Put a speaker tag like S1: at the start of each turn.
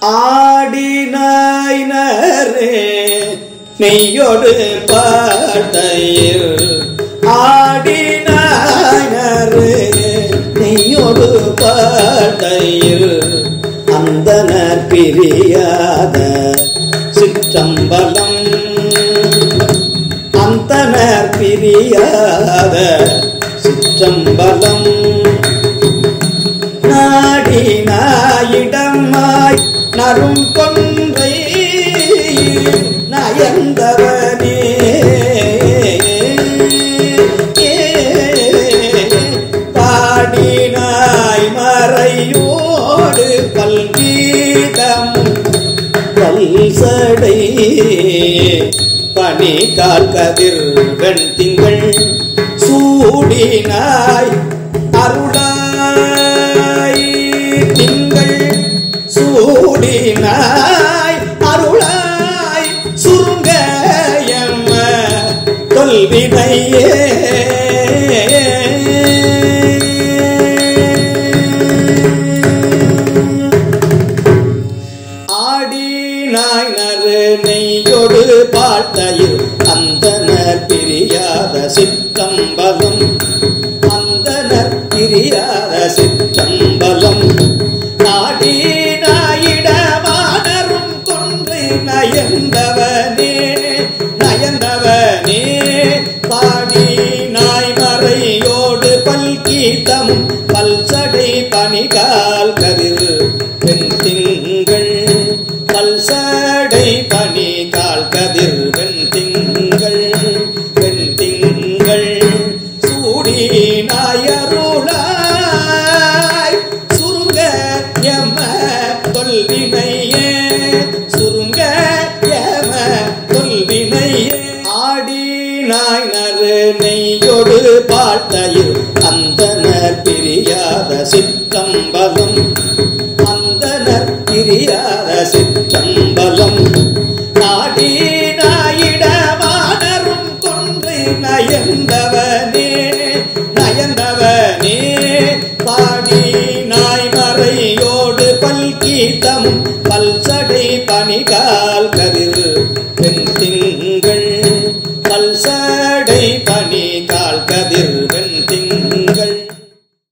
S1: ஆடினாயினரே நெய்யொடு பாட்டையில் ஆடினாயினரே நெய்யொடு பாட்டையில் அந்தன பிரியாத சிற்றம்பலம் அந்தனர் பிரியாத சிற்றம்பலம் நாடி நாயிடமாய் நரும் கொன்றை நயந்தவனே பாடினாய் மறையோடு பல்கீதம் பல்சடை பனி காக்கதிர் வெண் திங்கள் சூடினாய் அருளாய் திங்கள் சூடினாய் அருளாய் சுருங்க எம்ம தொல்வினையே ஆடி நாய் நறு நெய்யொடு பாட்டையில் அந்தனர் பிரியாத சிற்றம்பலம் அந்தனர் பிரியாத சிற்றம்பலம் நாடி நாயிடமானரும் கொன்று நயந்தவனே நயந்தவனே பாடி நாய் மறையோடு பல்கீதம் பல்சடை பனிகால் கதிர் வெண் திங்கள் பல்சடை பனி கால் கதிர் வெண் திங்கள் வெண் திங்கள் சூடி நாயருளாய் சுருங்க எம தொல்வினையே சுருங்க எம தொல்வினையே ஆடி நாய் நறு நெய்யொடு பாட்டையில் அந்தனர் பிரியாத சிற்றம்பலம் அந்தனர் பிரியாத சிற்றம்பலம் நாடி நாயிடமானரும் கொன்று நயந்தவனே நயந்தவனே பாடி நாய் மறையோடு பல்கீதம் பல்சடை பனிகால்